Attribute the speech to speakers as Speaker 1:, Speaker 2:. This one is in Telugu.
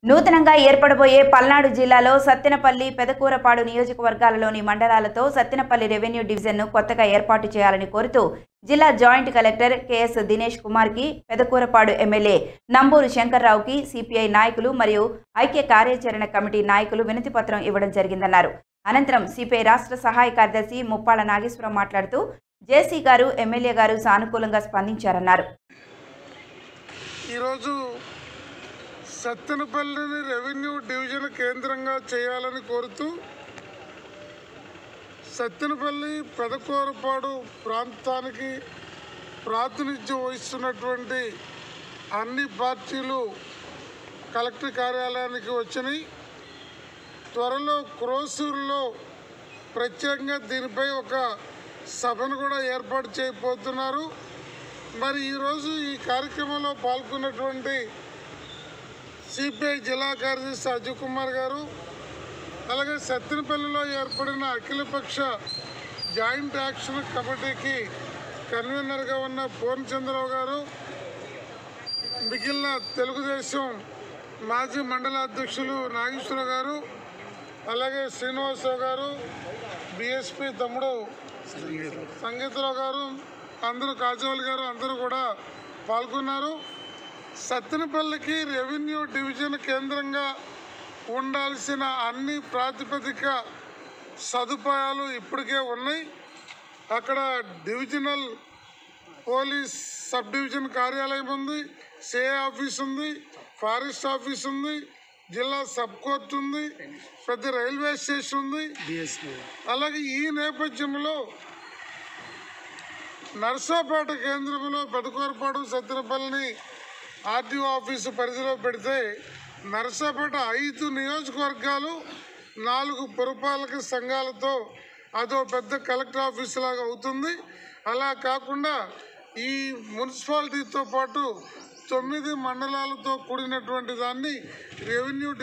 Speaker 1: నూతనంగా ఏర్పడబోయే పల్నాడు జిల్లాలో సత్తెనపల్లి పెదకూరపాడు నియోజకవర్గాలలోని మండలాలతో సత్తెనపల్లి రెవెన్యూ డివిజన్ను కొత్తగా ఏర్పాటు చేయాలని కోరుతూ జిల్లా జాయింట్ కలెక్టర్ కెఎస్ దినేష్ కుమార్కి పెదకూరపాడు ఎమ్మెల్యే నంబూరు శంకర్రావుకి సిపిఐ నాయకులు మరియు ఐక్య కార్యాచరణ కమిటీ నాయకులు వినతిపత్రం ఇవ్వడం జరిగిందన్నారు అనంతరం సిపిఐ రాష్ట్ర సహాయ కార్యదర్శి ముప్పాళ్ల నాగేశ్వరం మాట్లాడుతూ జేసీ గారు ఎమ్మెల్యే గారు సానుకూలంగా స్పందించారన్నారు
Speaker 2: ఈరోజు సత్తెనపల్లిని రెవెన్యూ డివిజన్ కేంద్రంగా చేయాలని కోరుతూ సత్తెనపల్లి పెదకూరపాడు ప్రాంతానికి ప్రాతినిధ్యం వహిస్తున్నటువంటి అన్ని పార్టీలు కలెక్టర్ కార్యాలయానికి వచ్చినాయి త్వరలో క్రోసూరులో ప్రత్యేకంగా దీనిపై ఒక సభను కూడా ఏర్పాటు చేయబోతున్నారు మరి ఈరోజు ఈ కార్యక్రమంలో పాల్గొన్నటువంటి సిపిఐ జిల్లా కార్యదర్శి అజయ్ కుమార్ గారు అలాగే సత్తెనపల్లిలో ఏర్పడిన అఖిలపక్ష జాయింట్ యాక్షన్ కమిటీకి కన్వీనర్గా ఉన్న పూర్ణచంద్రరావు గారు మిగిలిన తెలుగుదేశం మాజీ మండల అధ్యక్షులు నాగేశ్వరరావు గారు అలాగే శ్రీనివాసరావు గారు బిఎస్పి తమ్ముడు సంగీతరావు గారు అందరూ కాజోల్ గారు అందరూ కూడా పాల్గొన్నారు సత్తెనపల్లికి రెవెన్యూ డివిజన్ కేంద్రంగా ఉండాల్సిన అన్ని ప్రాతిపదిక సదుపాయాలు ఇప్పటికే ఉన్నాయి అక్కడ డివిజనల్ పోలీస్ సబ్ డివిజన్ కార్యాలయం ఉంది సిఏ ఆఫీస్ ఉంది ఫారెస్ట్ ఆఫీస్ ఉంది జిల్లా సబ్ కోర్టు ఉంది పెద్ద రైల్వే స్టేషన్ ఉంది అలాగే ఈ నేపథ్యంలో నర్సాపేట కేంద్రంలో పెదకూరపాడు సత్తెనపల్లిని ఆర్టీఓ ఆఫీసు పరిధిలో పెడితే నర్సాపేట ఐదు నియోజకవర్గాలు నాలుగు పురపాలక సంఘాలతో అదో పెద్ద కలెక్టర్ ఆఫీస్ లాగా అవుతుంది అలా కాకుండా ఈ మున్సిపాలిటీతో పాటు తొమ్మిది మండలాలతో కూడినటువంటి దాన్ని రెవెన్యూ